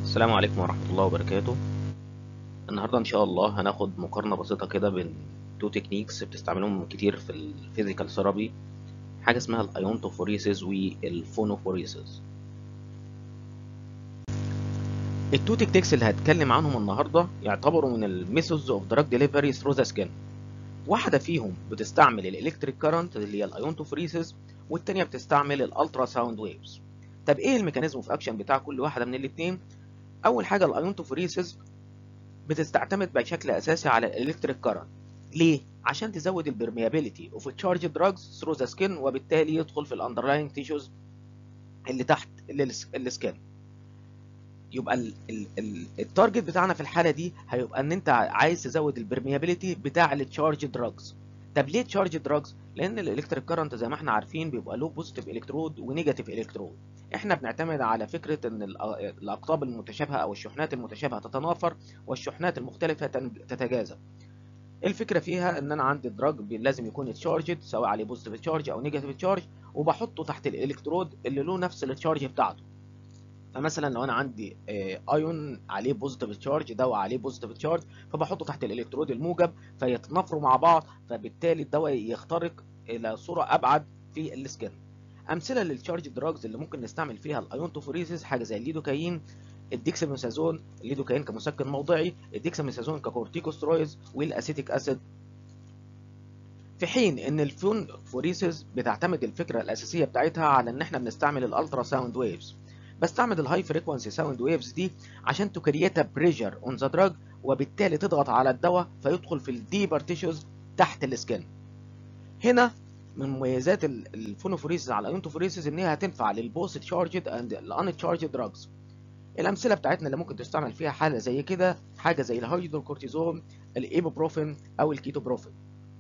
السلام عليكم ورحمة الله وبركاته النهاردة إن شاء الله هناخد مقارنة بسيطة كده بين تو تكنيكس بتستعملهم كتير في الفيزيكال ثيرابي حاجة اسمها الايونتوفوريسيس والفونوفوريسيس التو تكنيكس اللي هتكلم عنهم النهاردة يعتبروا من الميثودز اوف دراج ديليفري ثرو ذا سكين واحدة فيهم بتستعمل الالكتريك كارنت اللي هي الايونتوفوريسيس والتانية بتستعمل الالترا ساوند ويفز طب ايه الميكانيزم اوف اكشن بتاع كل واحدة من الاتنين اول حاجه الايونتوفوريسيس بتستعتمد بشكل اساسي على الالكتريك كارنت ليه عشان تزود البرميابيليتي اوف تشارج دراجز ثرو ذا سكين وبالتالي يدخل في الاندرلاينج تيشوز اللي تحت السكين يبقى ال ال ال التارجت بتاعنا في الحاله دي هيبقى ان انت عايز تزود البرميابيليتي بتاع التشارج دراجز طب ليه تشارج دراجز لان الالكتريك كارنت زي ما احنا عارفين بيبقى له بوزيتيف الكترود ونيجاتيف الكترود احنا بنعتمد على فكره ان الاقطاب المتشابهه او الشحنات المتشابهه تتنافر والشحنات المختلفه تتجاذب الفكره فيها ان انا عندي دراج لازم يكون تشارجد سواء عليه بوزيتيف تشارج او نيجاتيف تشارج وبحطه تحت الالكترود اللي له نفس التشارج بتاعته فمثلا لو انا عندي ايون عليه بوزيتيف تشارج دواء عليه بوزيتيف تشارج فبحطه تحت الالكترود الموجب فيتنافروا مع بعض فبالتالي الدواء يخترق الى صوره ابعد في السكن امثله للتشارج دراجز اللي ممكن نستعمل فيها الايونتوفوريسيس حاجه زي الليدوكاين الديكساميثازون الليدوكاين كمسكن موضعي الديكساميثازون ككورتيكوسترويدز والاسيتيك اسيد في حين ان الفونفوريسيس بتعتمد الفكره الاساسيه بتاعتها على ان احنا بنستعمل الالترا ساوند ويفز بستعمل الهاي فريكوانسي ساوند ويفز دي عشان تكريت بريشر اون ذا دراج وبالتالي تضغط على الدواء فيدخل في الديبر تيشوز تحت السكن هنا من مميزات الفونوفوريسيس على الايونتوفوريسيس ان هي هتنفع للبوست تشارجد اند الان تشارجد دراجز الامثله بتاعتنا اللي ممكن تستعمل فيها حاله زي كده حاجه زي الهيدروكورتيزون الايبوبروفين او الكيتوبروفين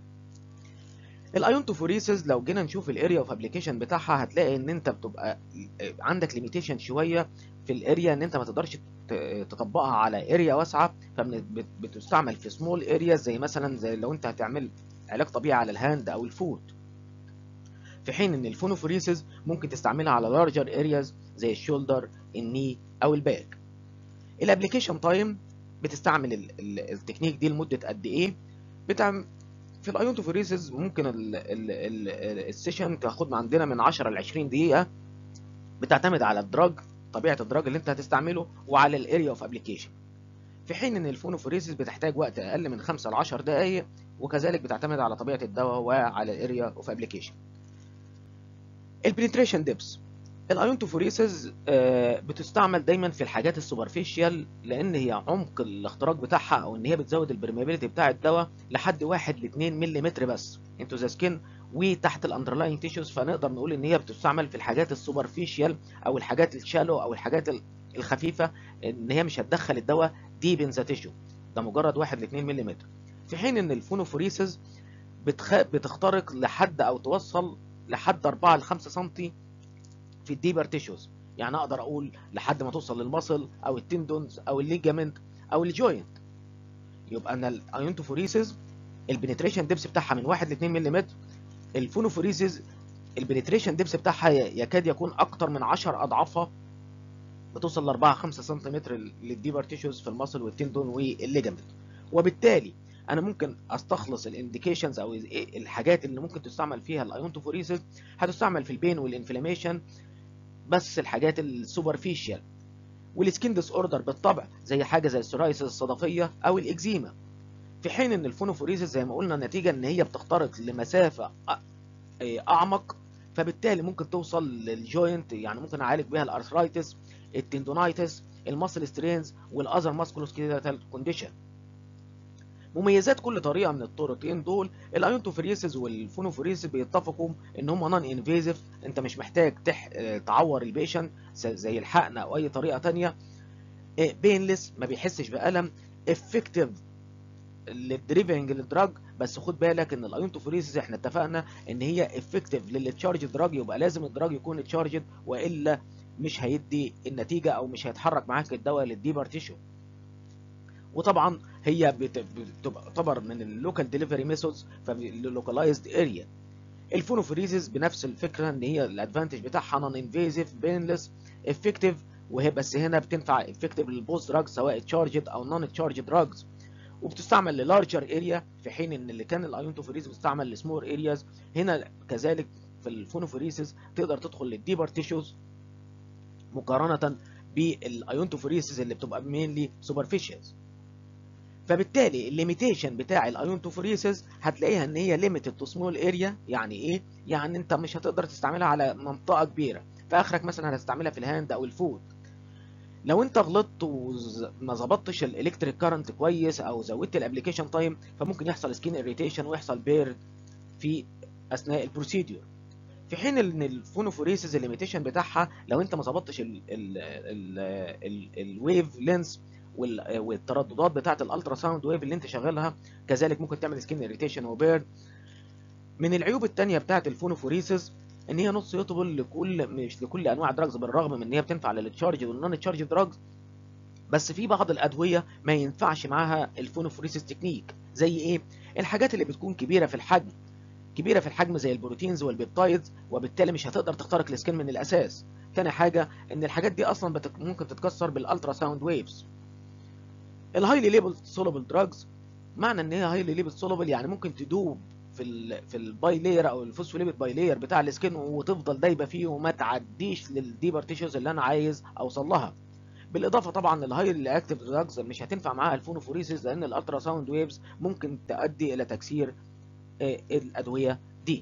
الايونتوفوريسيس لو جينا نشوف الاريا اوف ابلكيشن بتاعها هتلاقي ان انت بتبقى عندك ليميتيشن شويه في الاريا ان انت ما تقدرش تطبقها على اريا واسعه فبتستعمل في سمول اريا زي مثلا زي لو انت هتعمل علاج طبيعي على الهاند او الفوت في حين ان الفونوفوريسيس ممكن تستعملها على لارجر ارياز زي الشولدر الني او الباك الابلكيشن تايم بتستعمل ال ال التكنيك دي لمده قد ايه بتعمل في الايونتوفوريسيس ممكن ال ال ال السيشن تاخد عندنا من 10 ل 20 دقيقه بتعتمد على الدراج طبيعه الدراج اللي انت هتستعمله وعلى الاريا اوف ابلكيشن في حين ان الفونوفوريسيس بتحتاج وقت اقل من 5 ل 10 دقائق وكذلك بتعتمد على طبيعه الدواء وعلى الاريا اوف ابلكيشن البنتريشن ديبس الايونتوفوريسيس بتستعمل دايما في الحاجات السوبرفيشال لان هي عمق الاختراق بتاعها او ان هي بتزود البرميابيليتي بتاع الدواء لحد 1 ل 2 ملم بس انتو ذا سكين وتحت الاندرلاين تيشوز فنقدر نقول ان هي بتستعمل في الحاجات السوبرفيشال او الحاجات الشالو او الحاجات الخفيفه ان هي مش هتدخل الدواء ديب ان ذا تيشو ده مجرد 1 ل 2 ملم في حين ان الفونوفوريسيس بتخ... بتخترق لحد او توصل لحد 4 ل 5 سم في الديبر تيشوز يعني اقدر اقول لحد ما توصل للمصل او التندونز او الليجامنت او الجوينت يبقى انا الايونتوفوريسيس البنتريشن ديبس بتاعها من 1 ل 2 ملم الفونوفوريسيس البنتريشن ديبس بتاعها يكاد يكون اكتر من 10 اضعافها بتوصل ل 4 5 سم للديبر تيشوز في المصل والتندون والليجامنت وبالتالي انا ممكن استخلص الانديكيشنز او الحاجات اللي ممكن تستعمل فيها الايونتوفوريسيس هتستعمل في البين والانفلاميشن بس الحاجات السوبرفيشال والسكين ديس اوردر بالطبع زي حاجه زي السورايسيس الصدفيه او الاكزيما في حين ان الفونوفوريسيس زي ما قلنا نتيجه ان هي بتخترق لمسافه اعمق فبالتالي ممكن توصل للجوينت يعني ممكن اعالج بيها الارثرايتس التندونايتس الماسل سترينز والاذر ماسكولوسكيليتال كونديشن مميزات كل طريقه من الطريقتين دول الايونتوفوريسيس والفونوفوريسيس بيتفقوا ان هم نون انفيزيف انت مش محتاج تح... تعور البيشن زي الحقن او اي طريقه تانية بينلس ما بيحسش بالم افكتيف للدريفنج للدراج بس خد بالك ان الايونتوفوريسيس احنا اتفقنا ان هي افكتيف للتشارج دراج يبقى لازم الدراج يكون تشارجد والا مش هيدي النتيجه او مش هيتحرك معاك الدواء للديبر تيشو وطبعا هي بتعتبر من اللوكال ديليفري ميثودز فاللوكالايزد اريا الفونوفوريزيس بنفس الفكره ان هي الادفانتج بتاعها نون انفيزيف بينلس افكتيف وهي بس هنا بتنفع افكتيف للبوست دراجز سواء تشارجد او نون تشارجد دراجز وبتستعمل للارجر اريا في حين ان اللي كان الايونتوفوريز بتستعمل لسمور ارياز هنا كذلك في الفونوفوريسيس تقدر تدخل للديبر تيشوز مقارنه بالايونتوفوريسيس اللي بتبقى مينلي سوبرفيشالز فبالتالي الليميتيشن بتاع الايونتوفوريسيس هتلاقيها ان هي ليميتد تو سمول اريا يعني ايه يعني انت مش هتقدر تستعملها على منطقه كبيره فاخرك مثلا هتستعملها في الهاند او الفود لو انت غلطت وما ظبطتش الالكتريك كارنت كويس او زودت الابلكيشن تايم فممكن يحصل سكين اريتيشن ويحصل بير في اثناء البروسيدور في حين ان الفونوفوريسيس الليميتيشن بتاعها لو انت ما ظبطتش الويف لينس والترددات بتاعه الالترا ساوند ويف اللي انت شغالها كذلك ممكن تعمل سكين اريتيشن وبيرد من العيوب الثانيه بتاعه الفونوفوريسيس ان هي نص يوتبل لكل مش لكل انواع دراجز بالرغم من ان هي بتنفع للتشارج والنون تشارج دراجز بس في بعض الادويه ما ينفعش معاها الفونوفوريسيس تكنيك زي ايه الحاجات اللي بتكون كبيره في الحجم كبيره في الحجم زي البروتينز والبيبتايدز وبالتالي مش هتقدر تخترق السكين من الاساس تاني حاجه ان الحاجات دي اصلا بتك... ممكن تتكسر بالالترا ساوند ويفز الهايلي ليبل سولوبل دراجز معنى ان هي هايلي ليبل سولوبل يعني ممكن تدوب في ال في الباي لاير او الفوسفوليبيد باي لاير بتاع السكين وتفضل دايبه فيه وما تعديش للديبر تيشوز اللي انا عايز اوصل لها بالاضافه طبعا للهايلي اكتيف دراجز مش هتنفع معاها الفونوفوريسيس لان الالترا ساوند ويفز ممكن تؤدي الى تكسير الادويه دي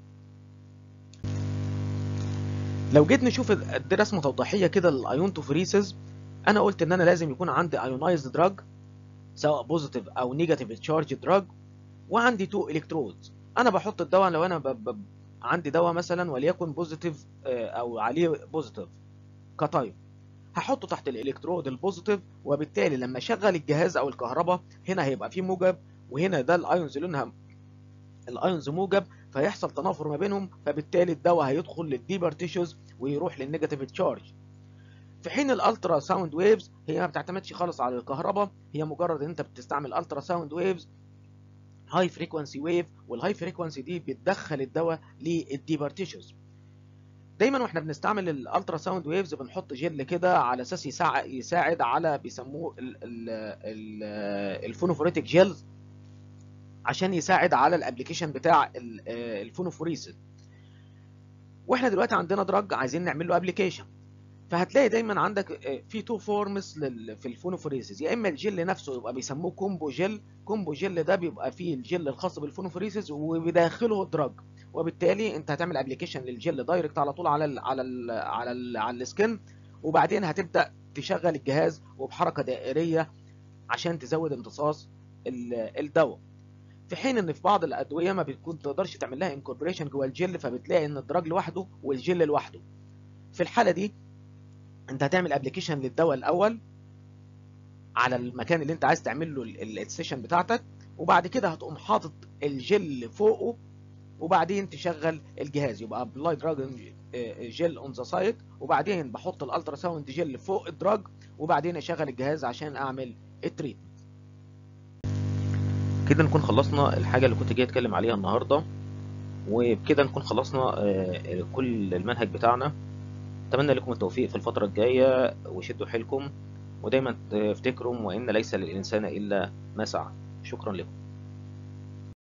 لو جيت نشوف دي رسمه توضيحيه كده للايونتوفوريسيس انا قلت ان انا لازم يكون عندي ايونايزد دراج سواء بوزيتيف او نيجاتيف تشارج دراج وعندي تو الكترودز انا بحط الدواء لو انا ب... ب... عندي دواء مثلا وليكن بوزيتيف او عليه بوزيتيف كتايب هحطه تحت الالكترود البوزيتيف وبالتالي لما اشغل الجهاز او الكهرباء هنا هيبقى فيه موجب وهنا ده الايونز لونها الايونز موجب فيحصل تنافر ما بينهم فبالتالي الدواء هيدخل للديبر تيشوز ويروح للنيجاتيف تشارج في حين الالترا ساوند ويفز هي ما بتعتمدش خالص على الكهرباء هي مجرد ان انت بتستعمل الترا ساوند ويفز هاي فريكوانسي ويف والهاي فريكوانسي دي بتدخل الدواء للديبر تيشوز دايما واحنا بنستعمل الالترا ساوند ويفز بنحط جل كده على اساس يساعد على بيسموه الفونوفوريتك جيلز عشان يساعد على الابلكيشن بتاع الفونوفوريسيس واحنا دلوقتي عندنا دراج عايزين نعمل له ابلكيشن فهتلاقي دايما عندك في تو فورمز في الفونوفوريسيس يا اما الجل نفسه يبقى بيسموه كومبو جل كومبو جل ده بيبقى فيه الجل الخاص بالفونوفوريسيس وبداخله الدراج وبالتالي انت هتعمل ابلكيشن للجل دايركت على طول على ال على ال على ال على السكن وبعدين هتبدا تشغل الجهاز وبحركه دائريه عشان تزود امتصاص الدواء في حين ان في بعض الادويه ما بتكون تقدرش تعمل لها انكوربريشن جوه الجل فبتلاقي ان الدراج لوحده والجل لوحده في الحاله دي انت هتعمل ابلكيشن للدواء الاول على المكان اللي انت عايز تعمل له السيشن بتاعتك وبعد كده هتقوم حاطط الجل فوقه وبعدين تشغل الجهاز يبقى ابلاي دراج جل اون ذا سايد وبعدين بحط الالترا ساوند جل فوق الدراج وبعدين اشغل الجهاز عشان اعمل التريت كده نكون خلصنا الحاجة اللي كنت جاي اتكلم عليها النهاردة وبكده نكون خلصنا كل المنهج بتاعنا اتمنى لكم التوفيق في الفترة الجاية وشدوا حيلكم ودايما تفتكروا وان ليس للانسان الا ما سعى شكرا لكم